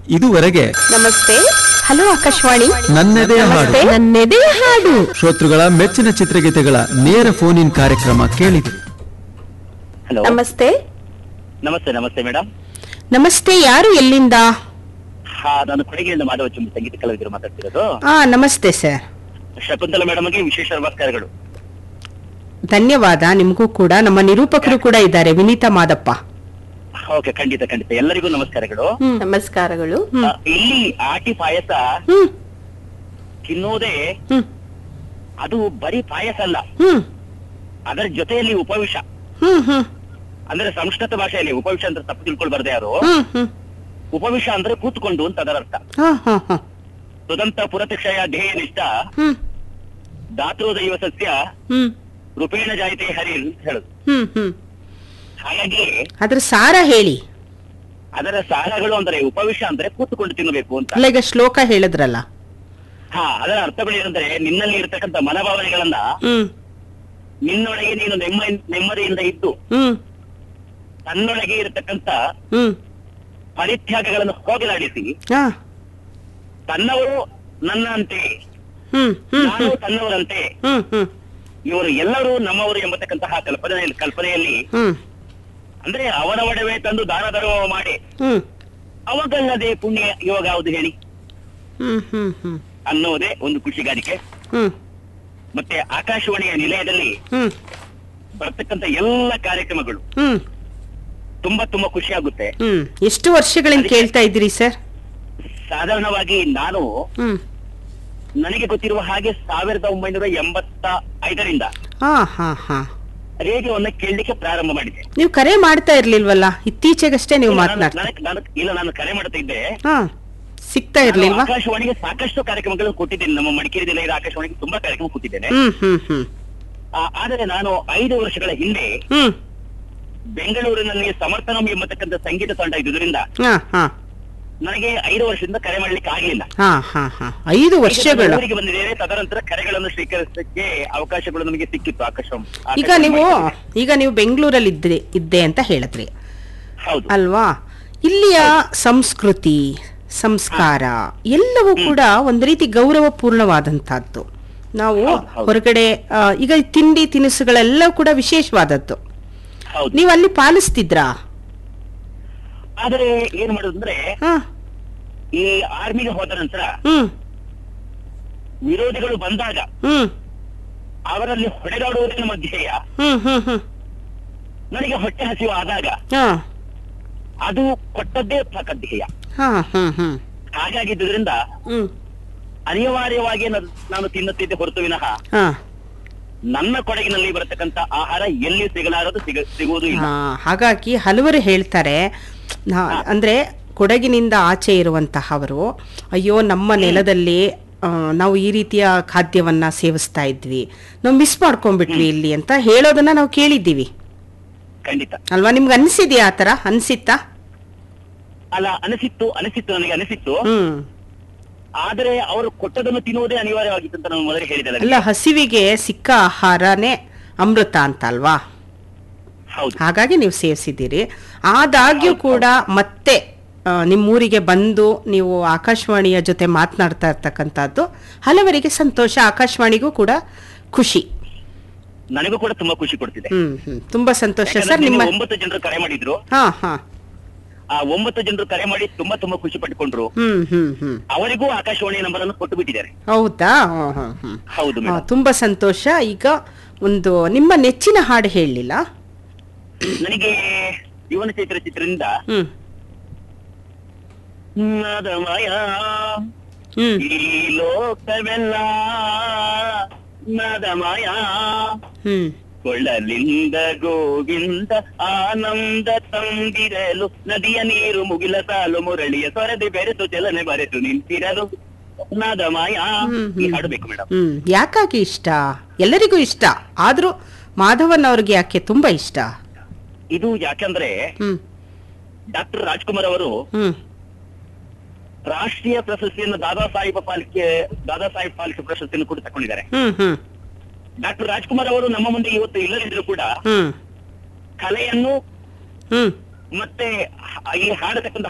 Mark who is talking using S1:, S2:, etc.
S1: ಇದುವರೆಗೆ
S2: ನಮಸ್ತೆ ಹಲೋ ಆಕಾಶವಾಣಿ
S1: ನನ್ನದೇ ಹಾಡು
S2: ನನ್ನೆದೆ ಹಾಡು
S1: ಶ್ರೋತೃಗಳ ಮೆಚ್ಚಿನ ಚಿತ್ರಗೀತೆಗಳ ನೇರ ಫೋನ್ ಇನ್ ಕಾರ್ಯಕ್ರಮ ಕೇಳಿದೆ
S3: ಹಲೋ
S2: ನಮಸ್ತೆ
S3: ನಮಸ್ತೆ ನಮಸ್ತೆ ಮೇಡಮ್
S2: ನಮಸ್ತೆ ಯಾರು ಎಲ್ಲಿಂದ
S3: ಹಾ ನಾನು ಕೊಡಗಿಯಿಂದ ಮಾಧವ ಚುಂಬಿ ಸಂಗೀತ ಕಲಾವಿದರು ಮಾತಾಡ್ತಿರೋದು
S2: ಆ ನಮಸ್ತೆ ಸರ್
S3: ಶಕುಂತಲ ಮೇಡಮ್ಗೆ ವಿಶೇಷ ನಮಸ್ಕಾರಗಳು
S2: ಧನ್ಯವಾದ ನಿಮಗೂ ಕೂಡ ನಮ್ಮ ನಿರೂಪಕರು ಕೂಡ ಇದ್ದಾರೆ ವಿನೀತಾ ಮಾದಪ್ಪ
S3: ಓಕೆ ಖಂಡಿತ ಖಂಡಿತ ಎಲ್ಲರಿಗೂ ನಮಸ್ಕಾರಗಳು
S2: ನಮಸ್ಕಾರಗಳು
S3: ಆ, ಇಲ್ಲಿ ಆಟಿ ಪಾಯಸ
S2: ಹ್ಮ್
S3: ತಿನ್ನೋದೇ
S2: ಹ್ಮ್
S3: ಅದು ಬರೀ ಪಾಯಸ ಅಲ್ಲ
S2: ಹ್ಮ್
S3: ಅದರ ಜೊತೆಯಲ್ಲಿ ಉಪವಿಷ
S2: ಹ್ಮ್ ಹ್ಮ್
S3: ಅಂದ್ರೆ ಸಂಸ್ಕೃತ ಭಾಷೆಯಲ್ಲಿ ಉಪವಿಷ ಅಂತ ತಪ್ಪು ತಿಳ್ಕೊಳ್ಬಾರ್ದು ಯಾರು
S2: ಹ್ಮ್ ಹ್ಮ್
S3: ಉಪವಿಷ ಅಂದ್ರೆ ಕೂತ್ಕೊಂಡು ಅಂತ ಅದರ ಅರ್ಥ
S2: ಹಾ ಹಾ ಹಾ
S3: ಸುದಂತ ಪುರತಿಕ್ಷಯ ಧ್ಯೇಯ ನಿಷ್ಠ
S2: ಹ್ಮ್
S3: ದಾತೃದೈವ ಸಸ್ಯ
S2: ಹ್ಮ್
S3: ರೂಪೇಣ ಜಾಯಿತೆ ಹರಿ ಅಂತ ಹೇಳುದು
S2: ಹ್ಮ್ ಹ್ಮ್
S3: ಹಾಗಾಗಿ
S2: ಅದ್ರ ಸಾರ ಹೇಳಿ
S3: ಅದರ ಸಾರಗಳು ಅಂದ್ರೆ ಉಪವಿಷ ಅಂದ್ರೆ ಕೂತ್ಕೊಂಡು ತಿನ್ನಬೇಕು ಅಂತ
S2: ಅಲ್ಲ ಈಗ ಶ್ಲೋಕ ಹೇಳಿದ್ರಲ್ಲ
S3: ಹಾ ಅದರ ಅರ್ಥಗಳು ಏನಂದ್ರೆ ನಿನ್ನಲ್ಲಿ ಇರತಕ್ಕಂತ ಮನೋಭಾವನೆಗಳನ್ನ
S2: ಹ್ಮ್
S3: ನಿನ್ನೊಳಗೆ ನೀನು ನೆಮ್ಮ ನೆಮ್ಮದಿಯಿಂದ ಇದ್ದು
S2: ಹ್ಮ್
S3: ತನ್ನೊಳಗೆ ಇರತಕ್ಕಂತ
S2: ಹ್ಮ್
S3: ಪರಿತ್ಯಾಗಗಳನ್ನು ಹೋಗಲಾಡಿಸಿ
S2: ಹಾ
S3: ತನ್ನವರು ನನ್ನ ಅಂತೆ
S2: ಹ್ಮ್ ಹ್ಮ್
S3: ನಾನು
S2: ಹ್ಮ್
S3: ತನ್ನವರಂತೆ
S2: ಹ್ಮ್ ಹ್ಮ್
S3: ಇವರು ಎಲ್ಲರೂ ನಮ್ಮವರು ಎಂಬತಕ್ಕಂತಹ ಕಲ್ಪನೆ ಕಲ್ಪನೆಯಲ್ಲಿ
S2: ಹ್ಮ್
S3: ಅಂದ್ರೆ ಅವರ ಒಡವೆ ತಂದು ದಾನ ಧರ್ಮ ಮಾಡಿ
S2: ಹ್ಮ್
S3: ಅವಾಗಲ್ಲದೆ ಪುಣ್ಯ ಇವಾಗ ಯಾವುದು ಹೇಳಿ
S2: ಹ್ಮ್ ಹ್ಮ್ ಹ್ಮ್
S3: ಅನ್ನೋದೇ ಒಂದು ಖುಷಿಗಾರಿಕೆ
S2: ಹ್ಮ್
S3: ಮತ್ತೆ ಆಕಾಶವಾಣಿಯ ನಿಲಯದಲ್ಲಿ
S2: ಹ್ಮ್
S3: ಬರ್ತಕ್ಕಂತ ಎಲ್ಲ ಕಾರ್ಯಕ್ರಮಗಳು
S2: ಹ್ಮ್
S3: ತುಂಬಾ ತುಂಬಾ ಖುಷಿ ಆಗುತ್ತೆ
S2: ಹ್ಮ್ ಎಷ್ಟು ವರ್ಷಗಳಿಂದ ಕೇಳ್ತಾ ಇದ್ದೀರಿ ಸರ್
S3: ಸಾಧಾರಣವಾಗಿ ನಾನು
S2: ಹ್ಮ್
S3: ನನಗೆ ಗೊತ್ತಿರುವ ಹಾಗೆ ಸಾವಿರದ ಒಂಬೈನೂರ ಎಂಬತ್ತ ಐದರಿಂದ
S2: ಹಾ ಹಾ ಹಾ
S3: ರೇಡಿಯೋವನ್ನ ಕೇಳಲಿಕ್ಕೆ ಪ್ರಾರಂಭ ಮಾಡಿದೆ
S2: ನೀವು ಕರೆ ಮಾಡ್ತಾ ಇರ್ಲಿಲ್ವಲ್ಲ ಇತ್ತೀಚೆಗಷ್ಟೇ ನೀವು
S3: ನಾನು-
S2: ಮಾತನಾಡ್ತಾ
S3: ನನಗೆ- ನಾನು- ಇಲ್ಲ ನಾನು ಕರೆ ಮಾಡ್ತಾ ಇದ್ದೆ
S2: ಹಾ ಸಿಗ್ತಾ
S3: ನಾನು
S2: ಇರ್ಲಿಲ್ವಾ
S3: ಆಕಾಶವಾಣಿಗೆ ಸಾಕಷ್ಟು ಕಾರ್ಯಕ್ರಮಗಳನ್ನು ಕೊಟ್ಟಿದ್ದೇನೆ ನಮ್ಮ ಮಡಿಕೇರಿ ಜಿಲ್ಲೆಯ ಆಕಾಶವಾಣಿಗೆ ತುಂಬಾ ಕಾರ್ಯಕ್ರಮ ಕೊಟ್ಟಿದ್ದೇನೆ
S2: ಹ್ಮ್ ಹ್ಮ್ ಹ್ಮ್
S3: ಆ, ಆದರೆ ನಾನು ಐದು ವರ್ಷಗಳ ಹಿಂದೆ
S2: ಹ್ಮ್
S3: ಬೆಂಗಳೂರಿನಲ್ಲಿ ಸಮರ್ಥನಂ ಎಂಬತಕ್ಕಂಥ ಸಂಗೀತ ತಂಡ ಇದ್ದುದರಿಂದ
S2: ಹಾ ಹಾ
S3: ನನಗೆ ಐದು ವರ್ಷದಿಂದ ಕರೆ ಮಾಡ್ಲಿಕ್ಕೆ ಆಗಲಿಲ್ಲ
S2: ಹಾ ಹಾ ಹಾ ಐದು ವರ್ಷಗಳ
S3: ಊರಿಗೆ ಬಂದಿದ್ದೇನೆ ತದನಂತರ ಕರೆಗಳನ್ನು ಸ್ವೀಕರಿಸಕ್ಕೆ ಅವಕಾಶಗಳು ನಮಗೆ ಸಿಕ್ಕಿತ್ತು ಆಕಾಶವಾಣಿ
S2: ಈಗ ನೀವು ಈಗ ನೀವು ಬೆಂಗಳೂರಲ್ಲಿ ಇದ್ದೆ ಇದ್ದೆ ಅಂತ ಹೇಳಿದ್ರಿ
S3: ಹೌದು
S2: ಅಲ್ವಾ ಇಲ್ಲಿಯ ಸಂಸ್ಕೃತಿ ಸಂಸ್ಕಾರ ಎಲ್ಲವೂ ಕೂಡ ಒಂದು ರೀತಿ ಗೌರವಪೂರ್ಣವಾದಂತಹದ್ದು ನಾವು
S3: ಹೌದು, ಹೌದು.
S2: ಹೊರಗಡೆ ಆ, ಈಗ ಈ ತಿಂಡಿ ತಿನಿಸುಗಳೆಲ್ಲ ಕೂಡ ವಿಶೇಷವಾದದ್ದು
S3: ಹೌದು
S2: ನೀವು ಅಲ್ಲಿ ಪಾಲಿಸ್ತಿದ್ರಾ
S3: ಆದರೆ ಏನ್ ಮಾಡುದಂದ್ರೆ
S2: ಹ
S3: ಈ ಆರ್ಮಿಗೆ ಹೋದ ನಂತರ
S2: ಹ್ಮ್
S3: ವಿರೋಧಿಗಳು ಬಂದಾಗ
S2: ಹ್ಮ್
S3: ಅವರಲ್ಲಿ ಹೊಡೆದಾಡುವುದೇ ನಮ್ಮ ಧ್ಯೇಯ
S2: ಹ್ಮ್ ಹ್ಮ್ ಹ್ಮ್
S3: ನನಗೆ ಹೊಟ್ಟೆ ಹಸಿವು ಆದಾಗ
S2: ಹಾ
S3: ಅದು ಕೊಟ್ಟದ್ದೇ ಪಾಕ ಧ್ಯೇಯ
S2: ಹಾ ಹ್ಮ್ ಹ್ಮ್
S3: ಹಾಗಾಗಿದ್ದರಿಂದ
S2: ಹ್ಮ್
S3: ಅನಿವಾರ್ಯವಾಗಿ ನ- ನಾನು ತಿನ್ನುತ್ತಿದ್ದೆ ಹೊರತು ವಿನಃ
S2: ಹಾ
S3: ನನ್ನ ಕೊಡಗಿನಲ್ಲಿ ಬರತಕ್ಕಂತ ಆಹಾರ ಎಲ್ಲಿ ಸಿಗಲಾರದು ಸಿಗ ಸಿಗುವುದು ಇಲ್ಲ
S2: ಹಾ, ಹಾಗಾಗಿ ಹಲವರು ಹೇಳ್ತಾರೆ ನಾ- ಅಂದ್ರೆ ಕೊಡಗಿನಿಂದ ಆಚೆ ಇರುವಂತಹವರು ಅಯ್ಯೋ ನಮ್ಮ ನೆಲದಲ್ಲಿ ಆ, ನಾವು ಈ ರೀತಿಯ ಖಾದ್ಯವನ್ನ ಸೇವಿಸ್ತಾ ಇದ್ವಿ ನಾವು ಮಿಸ್ ಮಾಡ್ಕೊಂಡ್ಬಿಟ್ವಿ ಇಲ್ಲಿ ಅಂತ ಹೇಳೋದನ್ನ ನಾವು ಕೇಳಿದ್ದೀವಿ
S3: ಖಂಡಿತ
S2: ಅಲ್ವಾ ನಿಮ್ಗೆ ಅನ್ಸಿದ್ಯಾ ಆ ಥರ ಅನ್ಸಿತ್ತಾ
S3: ಅಲ್ಲ ಅನಿಸಿತ್ತು ಅನಿಸಿತ್ತು ನನಗೆ ಅನಿಸಿತ್ತು
S2: ಹ್ಮ್
S3: ಆದರೆ ಅವರು ಕೊಟ್ಟದನ್ನು ತಿನ್ನುವುದೇ ಅನಿವಾರ್ಯವಾಗಿತ್ತು ಅಂತ ನಾನು ಮೊದಲೇ ಹೇಳಿದೆ
S2: ಅಲ್ಲ ಹಸಿವಿಗೆ ಸಿಕ್ಕ ಆಹಾರನೇ ಅಮೃತ ಅಂತ ಅಲ್ವಾ
S3: ಹೌದು
S2: ಹಾಗಾಗಿ ನೀವು ಸೇವಿಸಿದ್ದೀರಿ ಆದಾಗ್ಯೂ ಕೂಡ ಮತ್ತೆ ಆ, ನಿಮ್ಮೂರಿಗೆ ಬಂದು ನೀವು ಆಕಾಶವಾಣಿಯ ಜೊತೆ ಮಾತನಾಡ್ತಾ ಇರ್ತಕ್ಕಂಥದ್ದು ಹಲವರಿಗೆ ಸಂತೋಷ ಆಕಾಶವಾಣಿಗೂ ಕೂಡ ಖುಷಿ
S3: ನನಗೂ ಕೂಡ ತುಂಬಾ ಖುಷಿ ಕೊಡ್ತಿದೆ
S2: ಹ್ಮ್ ಹ್ಮ್ ತುಂಬಾ ಸಂತೋಷ
S3: ಯಾಕಂದ್ರೆ
S2: ಸರ್ ನಿಮ್ಮ
S3: ನಿನ್ನೆ ಒಂಬತ್ತು ಜನರು ಕರೆ ಮಾಡಿದ್ರು
S2: ಹಾ ಹಾ
S3: ಆ ಒಂಬತ್ತು ಜನರು ಕರೆ ಮಾಡಿ ತುಂಬಾ ತುಂಬಾ ಖುಷಿ ಪಟ್ಟುಕೊಂಡ್ರು
S2: ಹ್ಮ್ ಹ್ಮ್ ಹ್ಮ್
S3: ಅವರಿಗೂ ಆಕಾಶವಾಣಿ ನಂಬರ್ ಅನ್ನು ಕೊಟ್ಟು ಬಿಟ್ಟಿದ್ದಾರೆ
S2: ಹೌದಾ ಹ್ಮ್, ಹ್ಮ್, ಹ್ಮ್.
S3: ಹೌದು
S2: ಆ,
S3: ಮೇಡಮ್
S2: ತುಂಬಾ ಸಂತೋಷ ಈಗ ಒಂದು ನಿಮ್ಮ ನೆಚ್ಚಿನ ಹಾಡು ಹೇಳಲಿಲ್ಲ
S3: ನನಗೆ ಜೀವನ ಚೈತ್ರ ಚಿತ್ರದಿಂದ
S2: ಹ್ಮ್
S3: ನಾದಮಯ
S2: ಹ್ಮ್
S3: ಈ ಲೋಕವೆಲ್ಲ ನಾದಮಯ
S2: ಹ್ಮ್
S3: ಕೊಳ್ಳಲಿಂದ ಗೋವಿಂದ ಆನಂದ ತಂದಿರಲು ನದಿಯ ನೀರು ಮುಗಿಲ ಸಾಲು ಮುರಳಿಯ ಸೊರದೆ ಬೆರೆತು ಚಲನೆ ಬರೆತು ನಿಂತಿರಲು ನಾದಮಯ
S2: ಹ್ಮ್,
S3: ಈ
S2: ಹ್ಮ್.
S3: ಹಾಡು ಬೇಕು ಮೇಡಮ್
S2: ಹ್ಮ್ ಯಾಕಾಗಿ ಇಷ್ಟ ಎಲ್ಲರಿಗೂ ಇಷ್ಟ ಆದ್ರೂ ಮಾಧವನ್ ಅವ್ರಿಗೆ ಯಾಕೆ ತುಂಬಾ ಇಷ್ಟ
S3: ಇದು ಯಾಕಂದ್ರೆ
S2: ಹ್ಮ್
S3: ಡಾಕ್ಟರ್ ರಾಜ್ಕುಮಾರ್ ಅವರು
S2: ಹ್ಮ್
S3: ರಾಷ್ಟ್ರೀಯ ಪ್ರಶಸ್ತಿಯನ್ನು ದಾದಾ ಸಾಹೇಬ ಪಾಲಿಕೆ ದಾದಾ ಸಾಹೇಬ್ ಪಾಲಿಕೆ ಪ್ರಶಸ್ತಿಯನ್ನು ಕೂಡ ತಗೊಂಡಿದ್ದಾರೆ
S2: ಹ್ಮ್ ಹ್ಮ್
S3: ಡಾಕ್ಟರ್ ರಾಜ್ಕುಮಾರ್ ಅವರು ನಮ್ಮ ಮುಂದೆ ಇವತ್ತು ಇಲ್ಲದಿದ್ರು ಕೂಡ
S2: ಹ್ಮ್
S3: ಕಲೆಯನ್ನು
S2: ಹ್ಮ್
S3: ಮತ್ತೆ ಹ- ಈ ಹಾಡತಕ್ಕಂತ